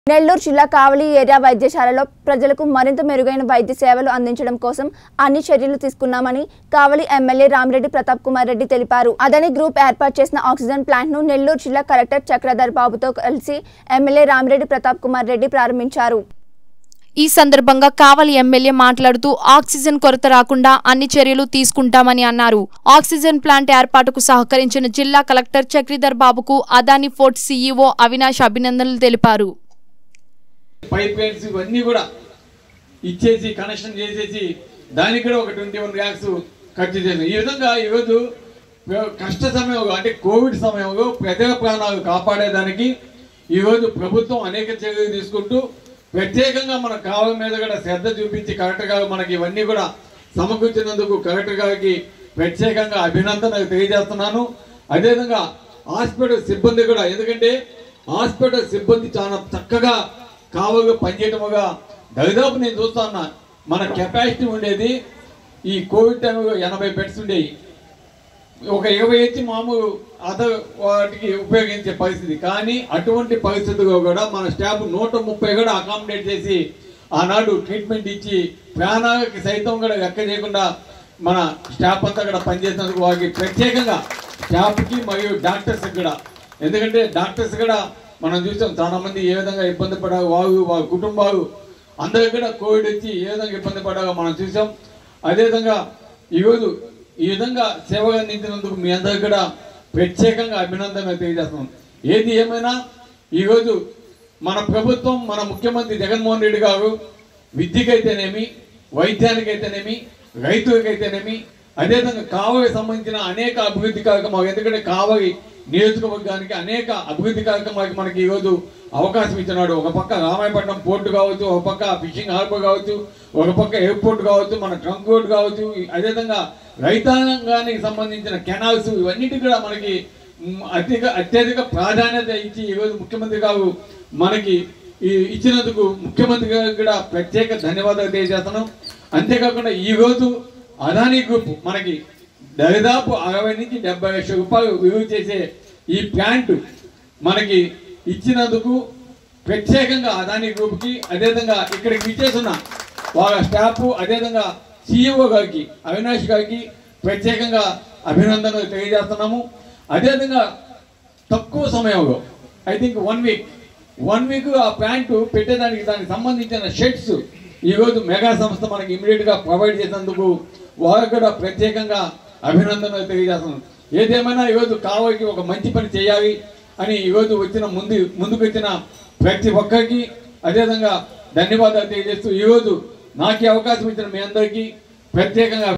నెల్లూరు జిల్లా కావలి ఏరియా వైద్యశాలలో ప్రజలకు మరింత మెరుగైన వైద్య సేవలు అందించడం కోసం అన్ని చర్యలు తీసుకున్నామని కావలి ఎమ్మెల్యే రామిరెడ్డి ప్రతాప్ కుమార్ రెడ్డి తెలిపారు అదని గ్రూప్ ఏర్పాటు చేసిన ఆక్సిజన్ ప్లాంట్ ను నెల్లూరు జిల్లా కలెక్టర్ చక్రధర్ బాబుతో కలిసి ఎమ్మెల్యే రామిరెడ్డి ప్రతాప్ కుమార్ రెడ్డి ప్రారంభించారు ఈ సందర్భంగా కావలి ఎమ్మెల్యే మాట్లాడుతూ ఆక్సిజన్ కొరత రాకుండా అన్ని చర్యలు తీసుకుంటామని అన్నారు ఆక్సిజన్ ప్లాంట్ ఏర్పాటుకు సహకరించిన జిల్లా కలెక్టర్ చక్రీధర్ బాబుకు అదాని ఫోర్ట్ సీఈఓ అవినాష్ అభినందనలు తెలిపారు పైప్ లైన్స్ ఇవన్నీ కూడా ఇచ్చేసి కనెక్షన్ చేసేసి దానికి కూడా ఒక ట్వంటీ వన్ ల్యాక్స్ ఖర్చు చేసాం ఈ విధంగా ఈరోజు కష్ట సమయంలో అంటే కోవిడ్ సమయంలో ప్రజల ప్రాణాలు కాపాడేదానికి ఈరోజు ప్రభుత్వం అనేక చర్యలు తీసుకుంటూ ప్రత్యేకంగా మన కాలం మీద కూడా శ్రద్ధ చూపించి కలెక్టర్ గారు మనకి ఇవన్నీ కూడా సమకూర్చినందుకు కలెక్టర్ గారికి ప్రత్యేకంగా అభినందనలు తెలియజేస్తున్నాను అదేవిధంగా హాస్పిటల్ సిబ్బంది కూడా ఎందుకంటే హాస్పిటల్ సిబ్బంది చాలా చక్కగా కావగా పనిచేయటముగా దాదాపు నేను చూస్తా ఉన్నా మన కెపాసిటీ ఉండేది ఈ కోవిడ్ టైంలో ఎనభై బెడ్స్ ఉండేవి ఒక ఇరవై వచ్చి మామూలు అదర్ వాటికి ఉపయోగించే పరిస్థితి కానీ అటువంటి పరిస్థితుల్లో కూడా మన స్టాఫ్ నూట ముప్పై కూడా అకామిడేట్ చేసి ఆనాడు ట్రీట్మెంట్ ఇచ్చి ప్రాణాలకి సైతం కూడా లెక్క చేయకుండా మన స్టాఫ్ అంతా కూడా పనిచేసినందుకు వారికి ప్రత్యేకంగా స్టాఫ్కి మరియు డాక్టర్స్కి కూడా ఎందుకంటే డాక్టర్స్ కూడా మనం చూసాం చాలా మంది ఏ విధంగా ఇబ్బంది పడారు వారు వారి కుటుంబాలు అందరికి కూడా కోవిడ్ వచ్చి ఏ విధంగా ఇబ్బంది పడారో మనం చూసాం అదేవిధంగా ఈరోజు ఈ విధంగా సేవలు అందించినందుకు మీ అందరికి కూడా ప్రత్యేకంగా అభినందనలు తెలియజేస్తున్నాం ఏది ఏమైనా ఈరోజు మన ప్రభుత్వం మన ముఖ్యమంత్రి జగన్మోహన్ రెడ్డి గారు విద్యకైతేనేమి వైద్యానికైతేనేమి రైతులకైతేనేమి అదేవిధంగా కావలి సంబంధించిన అనేక అభివృద్ధి కార్యక్రమాలు ఎందుకంటే కావలి నియోజకవర్గానికి అనేక అభివృద్ధి కార్యక్రమాలకి మనకి ఈరోజు అవకాశం ఇచ్చినాడు ఒక పక్క రామాయపట్నం పోర్టు కావచ్చు ఒక పక్క ఫిషింగ్ హార్బర్ కావచ్చు ఒక పక్క ఎయిర్పోర్ట్ కావచ్చు మన ట్రంక్ రోడ్ కావచ్చు అదేవిధంగా రైతాంగానికి సంబంధించిన కెనాల్స్ ఇవన్నిటి కూడా మనకి మ్, అత్యధిక అత్యధిక ప్రాధాన్యత ఇచ్చి ఈరోజు ముఖ్యమంత్రి గారు మనకి ఈ ఇచ్చినందుకు ముఖ్యమంత్రి గారికి కూడా ప్రత్యేక ధన్యవాదాలు తెలియజేస్తున్నాం అంతేకాకుండా ఈ రోజు అదానీ గ్రూప్ మనకి దాదాపు అరవై నుంచి డెబ్బై లక్షల రూపాయలు విలువ చేసే ఈ ప్లాంట్ మనకి ఇచ్చినందుకు ప్రత్యేకంగా అదానీ గ్రూప్కి అదేవిధంగా ఇక్కడికి విచ్చేస్తున్న వాళ్ళ స్టాఫ్ అదేవిధంగా సిఇఓ గారికి అవినాష్ గారికి ప్రత్యేకంగా అభినందనలు తెలియజేస్తున్నాము అదేవిధంగా తక్కువ సమయంలో I think one week one week ఆ ప్యాంటు పెట్టేదానికి దానికి సంబంధించిన షెడ్స్ ఈరోజు మెగా సంస్థ మనకి ఇమీడియట్ గా ప్రొవైడ్ చేసినందుకు వారు కూడా ప్రత్యేకంగా అభినందనలు తెలియజేస్తున్నాం ఏదేమైనా ఈరోజు కావలికి ఒక మంచి పని చేయాలి అని ఈరోజు వచ్చిన ముందు ముందుకు వచ్చిన ప్రతి ఒక్కరికి అదేవిధంగా ధన్యవాదాలు తెలియజేస్తూ ఈరోజు నాకు ఈ అవకాశం ఇచ్చిన మీ అందరికీ ప్రత్యేకంగా